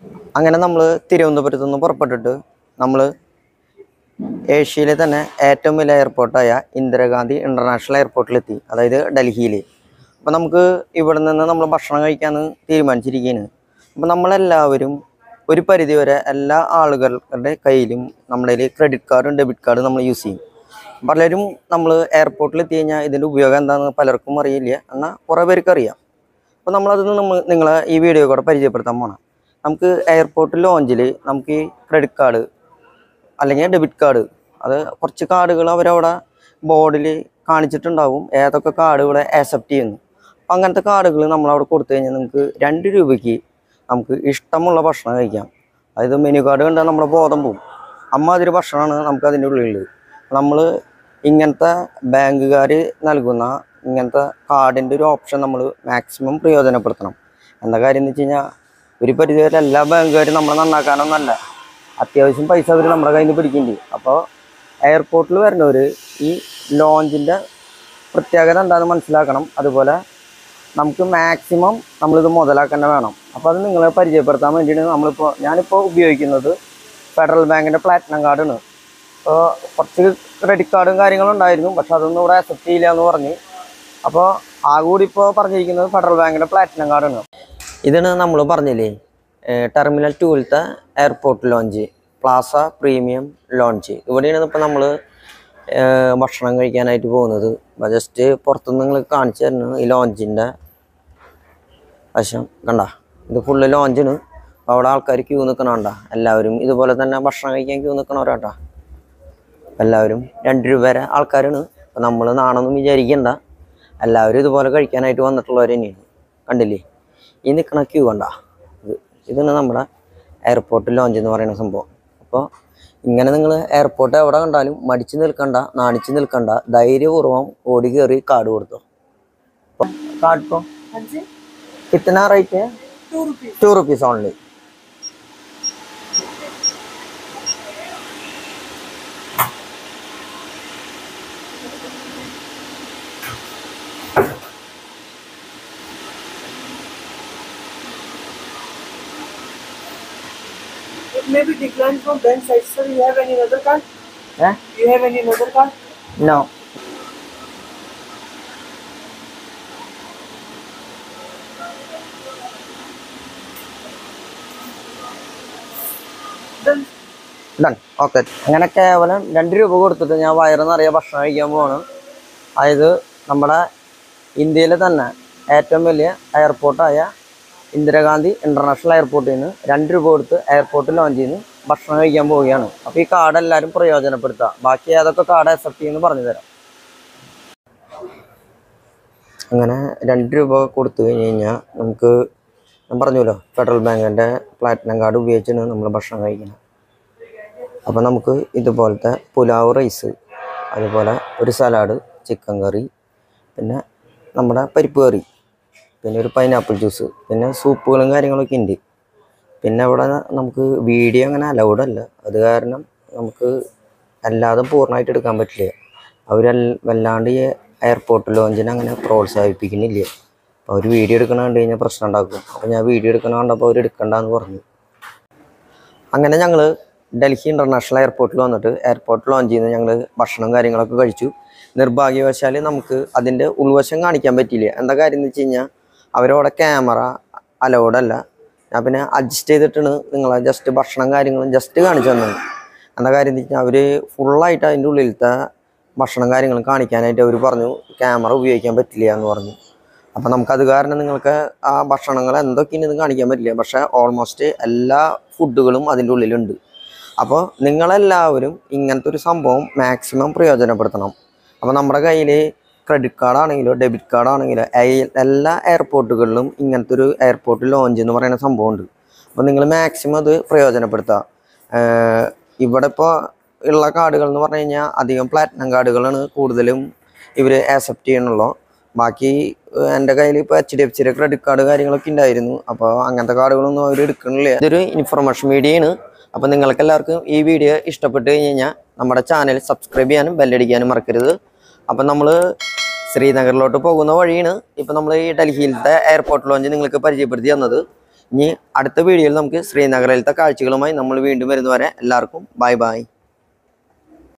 അങ്ങനെ നമ്മൾ തിരുവനന്തപുരത്ത് നിന്ന് പുറപ്പെട്ടിട്ട് നമ്മൾ ഏഷ്യയിലെ തന്നെ ഏറ്റവും വലിയ എയർപോർട്ടായ ഇന്ദിരാഗാന്ധി ഇൻ്റർനാഷണൽ എയർപോർട്ടിലെത്തി അതായത് ഡൽഹിയിൽ അപ്പോൾ നമുക്ക് ഇവിടെ നിന്ന് നമ്മൾ ഭക്ഷണം കഴിക്കാമെന്ന് തീരുമാനിച്ചിരിക്കുകയാണ് അപ്പോൾ നമ്മളെല്ലാവരും ഒരു പരിധിവരെ എല്ലാ ആളുകളുടെ കയ്യിലും നമ്മുടെ കയ്യിൽ ക്രെഡിറ്റ് കാർഡും ഡെബിറ്റ് കാർഡും നമ്മൾ യൂസ് ചെയ്യും പലരും നമ്മൾ എയർപോർട്ടിൽ എത്തി കഴിഞ്ഞാൽ ഇതിൻ്റെ ഉപയോഗം എന്താണെന്ന് പലർക്കും അറിയില്ല എന്നാൽ കുറേ പേർക്ക് അറിയാം അപ്പോൾ നമ്മളത് നമ്മൾ നിങ്ങളെ ഈ വീഡിയോ കൂടെ പരിചയപ്പെടുത്താൻ പോകണം നമുക്ക് എയർപോർട്ട് ലോഞ്ചിൽ നമുക്ക് ഈ ക്രെഡിറ്റ് കാർഡ് അല്ലെങ്കിൽ ഡെബിറ്റ് കാർഡ് അത് കുറച്ച് കാർഡുകൾ അവരവിടെ ബോർഡിൽ കാണിച്ചിട്ടുണ്ടാവും ഏതൊക്കെ കാർഡുകൾ ആക്സെപ്റ്റ് ചെയ്യുന്നു അപ്പം അങ്ങനത്തെ കാർഡുകൾ നമ്മളവിടെ കൊടുത്തു കഴിഞ്ഞാൽ നിങ്ങൾക്ക് രണ്ട് രൂപയ്ക്ക് നമുക്ക് ഇഷ്ടമുള്ള ഭക്ഷണം കഴിക്കാം അതായത് മെനു കാർഡ് കണ്ടാൽ നമ്മുടെ ബോധം പോവും അമ്മാതിരി ഭക്ഷണമാണ് നമുക്ക് അതിൻ്റെ ഉള്ളിലുള്ളത് നമ്മൾ ഇങ്ങനത്തെ ബാങ്കുകാർ നൽകുന്ന ഇങ്ങനത്തെ കാർഡിൻ്റെ ഒരു ഓപ്ഷൻ നമ്മൾ മാക്സിമം പ്രയോജനപ്പെടുത്തണം എന്താ കാര്യം എന്ന് വെച്ച് കഴിഞ്ഞാൽ ഒരു പരിധിവരെ എല്ലാ ബാങ്കുകാരും നമ്മളെ നന്നാക്കാനൊന്നല്ല അത്യാവശ്യം പൈസ അവർ നമ്മുടെ കയ്യിൽ നിന്ന് പിടിക്കുന്നുണ്ട് അപ്പോൾ എയർപോർട്ടിൽ വരുന്നവർ ഈ ലോഞ്ചിൻ്റെ പ്രത്യേകത എന്താണെന്ന് മനസ്സിലാക്കണം അതുപോലെ നമുക്ക് മാക്സിമം നമ്മളിത് മുതലാക്കാൻ തന്നെ വേണം അപ്പോൾ അത് നിങ്ങളെ പരിചയപ്പെടുത്താൻ വേണ്ടിയിട്ട് നമ്മളിപ്പോൾ ഞാനിപ്പോൾ ഉപയോഗിക്കുന്നത് ഫെഡറൽ ബാങ്കിൻ്റെ പ്ലാറ്റിനം കാർഡാണ് അപ്പോൾ കുറച്ച് ക്രെഡിറ്റ് കാർഡും കാര്യങ്ങളും ഉണ്ടായിരുന്നു പക്ഷെ അതൊന്നും ഇവിടെ അക്സെപ്റ്റ് ചെയ്യില്ല എന്ന് പറഞ്ഞ് അപ്പോൾ ആ കൂടി ഇപ്പോൾ പറഞ്ഞിരിക്കുന്നത് ഫെഡറൽ ബാങ്കിൻ്റെ പ്ലാറ്റിനം കാർഡാണ് ഇതാണ് നമ്മൾ പറഞ്ഞില്ലേ ടെർമിനൽ ടൂവിലത്തെ airport lounge Plaza Premium Lounge ഇവിടെയാണ് ഇപ്പോൾ നമ്മൾ ഭക്ഷണം കഴിക്കാനായിട്ട് പോകുന്നത് അപ്പോൾ ജസ്റ്റ് പുറത്തുനിന്ന് നിങ്ങൾ കാണിച്ചു തരുന്നത് ഈ ലോഞ്ചിൻ്റെ വശം കണ്ട ഇത് ഫുള്ള് ലോഞ്ചാണ് അപ്പോൾ അവിടെ ആൾക്കാർ ക്യൂ നിൽക്കണണ്ട എല്ലാവരും ഇതുപോലെ തന്നെ ഭക്ഷണം കഴിക്കാൻ ക്യൂ നിൽക്കണവരാട്ടാ എല്ലാവരും രണ്ട് രൂപ വരെ ആൾക്കാരാണ് അപ്പോൾ നമ്മൾ നാണൊന്നും വിചാരിക്കണ്ട എല്ലാവരും ഇതുപോലെ കഴിക്കാനായിട്ട് വന്നിട്ടുള്ളവർ തന്നെയാണ് കണ്ടില്ലേ ഈ നിൽക്കണ ക്യൂ കണ്ട ഇത് ഇതാണ് നമ്മുടെ എയർപോർട്ട് ലോഞ്ച് എന്ന് പറയുന്ന സംഭവം അപ്പോൾ ഇങ്ങനെ നിങ്ങൾ എയർപോർട്ട് എവിടെ കണ്ടാലും മടിച്ച് നിൽക്കണ്ട നാണിച്ച് നിൽക്കണ്ട ധൈര്യപൂർവ്വം ഓടി കയറി കാർഡ് കൊടുത്തോ അപ്പോൾ കാർഡ് ഇപ്പോൾ हाँ जी कितना रेट है two rupees two rupees only It may be declined from bank side, sir. You have any other card? Eh? You have any other card? No. Then done okay അങ്ങനെ കേവലം രണ്ട് രൂപ കൊടുത്തിട്ട് ഞാൻ വയറ് നിറയെ ഭക്ഷണം കഴിക്കാൻ പോവാണ് അതായത് നമ്മുടെ ഇന്ത്യയിലെ തന്നെ ഏറ്റവും വലിയ എയർപോർട്ടായ ഇന്ദിരാഗാന്ധി ഇൻ്റർനാഷണൽ എയർപോർട്ടിൽ നിന്ന് രണ്ട് രൂപ കൊടുത്ത് എയർപോർട്ട് ലോഞ്ച് ചെയ്യുന്നു ഭക്ഷണം കഴിക്കാൻ പോവുകയാണ് അപ്പോൾ ഈ കാർഡ് എല്ലാവരും പ്രയോജനപ്പെടുത്തുക ബാക്കി ഏതൊക്കെ കാർഡ് അക്സെപ്റ്റ് ചെയ്യുമെന്ന് പറഞ്ഞു തരാം അങ്ങനെ രണ്ട് രൂപ കൊടുത്തു കഴിഞ്ഞ് കഴിഞ്ഞാൽ നമുക്ക് ഞാൻ പറഞ്ഞല്ലോ ഫെഡറൽ ബാങ്കിൻ്റെ പ്ലാറ്റിനം കാർഡ് ഉപയോഗിച്ചാണ് നമ്മൾ ഭക്ഷണം കഴിക്കുന്നത് അപ്പോൾ നമുക്ക് ഇതുപോലത്തെ പുലാവ് റൈസ് അതുപോലെ ഒരു സലാഡ് ചിക്കൻ കറി പിന്നെ നമ്മുടെ പരിപ്പ് കറി പിന്നെ ഒരു പൈനാപ്പിൾ ജ്യൂസ് പിന്നെ സൂപ്പുകളും കാര്യങ്ങളൊക്കെ ഉണ്ട് പിന്നെ അവിടെ നമുക്ക് വീഡിയോ അങ്ങനെ അലൗഡ് അല്ല അത് കാരണം നമുക്ക് അല്ലാതെ പൂർണ്ണമായിട്ട് എടുക്കാൻ പറ്റില്ല അവർ വല്ലാണ്ട് ഈ എയർപോർട്ട് ലോഞ്ചിനെ അങ്ങനെ പ്രോത്സാഹിപ്പിക്കുന്നില്ല അപ്പോൾ അവർ വീഡിയോ എടുക്കണ കണ്ടു കഴിഞ്ഞാൽ പ്രശ്നം ഉണ്ടാക്കും അപ്പോൾ ഞാൻ വീഡിയോ എടുക്കണ കണ്ടപ്പോൾ അവർ എടുക്കണ്ടെന്ന് പറഞ്ഞു അങ്ങനെ ഞങ്ങൾ ഡൽഹി ഇൻ്റർനാഷണൽ എയർപോർട്ടിൽ വന്നിട്ട് എയർപോർട്ട് ലോഞ്ച് ചെയ്യുന്ന ഞങ്ങൾ ഭക്ഷണം കാര്യങ്ങളൊക്കെ കഴിച്ചു നിർഭാഗ്യവശാൽ നമുക്ക് അതിൻ്റെ ഉൾവശം കാണിക്കാൻ പറ്റിയില്ല എന്താ കാര്യം എന്ന് വെച്ച് കഴിഞ്ഞാൽ അവരവിടെ ക്യാമറ അലൗഡ് അല്ല ഞാൻ പിന്നെ അഡ്ജസ്റ്റ് ചെയ്തിട്ടാണ് നിങ്ങളെ ജസ്റ്റ് ഭക്ഷണം കാര്യങ്ങളും ജസ്റ്റ് കാണിച്ചു തന്നത് എന്താ കാര്യം എന്ന് വെച്ചാൽ അവർ ഫുള്ളായിട്ട് അതിൻ്റെ ഉള്ളിലത്തെ ഭക്ഷണം കാര്യങ്ങളും കാണിക്കാനായിട്ട് അവർ പറഞ്ഞു ക്യാമറ ഉപയോഗിക്കാൻ പറ്റില്ല എന്ന് പറഞ്ഞു അപ്പം നമുക്കത് കാരണം നിങ്ങൾക്ക് ആ ഭക്ഷണങ്ങൾ എന്തൊക്കെയാണ് കാണിക്കാൻ പറ്റില്ല പക്ഷേ ഓൾമോസ്റ്റ് എല്ലാ ഫുഡുകളും അതിൻ്റെ ഉള്ളിലുണ്ട് അപ്പോൾ നിങ്ങളെല്ലാവരും ഇങ്ങനത്തെ ഒരു സംഭവം മാക്സിമം പ്രയോജനപ്പെടുത്തണം അപ്പോൾ നമ്മുടെ കയ്യിൽ ക്രെഡിറ്റ് കാർഡ് ആണെങ്കിലോ ഡെബിറ്റ് കാർഡ് ആണെങ്കിലോ എ- എല്ലാ എയർപോർട്ടുകളിലും ഇങ്ങനത്തെ ഒരു എയർപോർട്ട് ലോഞ്ച് എന്ന് പറയുന്ന സംഭവമുണ്ട് അപ്പോൾ നിങ്ങൾ മാക്സിമം അത് പ്രയോജനപ്പെടുത്തുക ഏഹ് ഇവിടെ ഇപ്പോൾ ഉള്ള കാർഡുകൾ എന്ന് പറഞ്ഞു കഴിഞ്ഞാൽ അധികം പ്ലാറ്റിനം കാർഡുകളാണ് കൂടുതലും ഇവർ ആക്സെപ്റ്റ് ചെയ്യണുള്ളൂ ബാക്കി ഏഹ് എൻ്റെ കയ്യിൽ ഇപ്പോൾ എച്ച് ഡി എഫ് സിയുടെ ക്രെഡിറ്റ് കാർഡ് കാര്യങ്ങളൊക്കെ ഉണ്ടായിരുന്നു അപ്പോൾ അങ്ങനത്തെ കാർഡുകളൊന്നും അവർ എടുക്കണില്ല ഇതൊരു ഇൻഫർമേഷൻ വീഡിയോ ആണ് അപ്പോൾ നിങ്ങൾക്ക് എല്ലാവർക്കും ഈ വീഡിയോ ഇഷ്ടപ്പെട്ട് കഴിഞ്ഞ് കഴിഞ്ഞാൽ നമ്മുടെ ചാനൽ സബ്സ്ക്രൈബ് ചെയ്യാനും ബെല്ലടിക്കാനും മറക്കരുത് അപ്പം നമ്മൾ ശ്രീനഗറിലോട്ട് പോകുന്ന വഴിയാണ് ഇപ്പം നമ്മൾ ഈ ഡൽഹിയിലത്തെ എയർപോർട്ട് ലോഞ്ച് നിങ്ങൾക്ക് പരിചയപ്പെടുത്തി തന്നത് ഇനി അടുത്ത വീഡിയോയിൽ നമുക്ക് ശ്രീനഗറിലത്തെ കാഴ്ചകളുമായി നമ്മൾ വീണ്ടും വരുന്നവരെ എല്ലാവർക്കും ബൈ ബൈ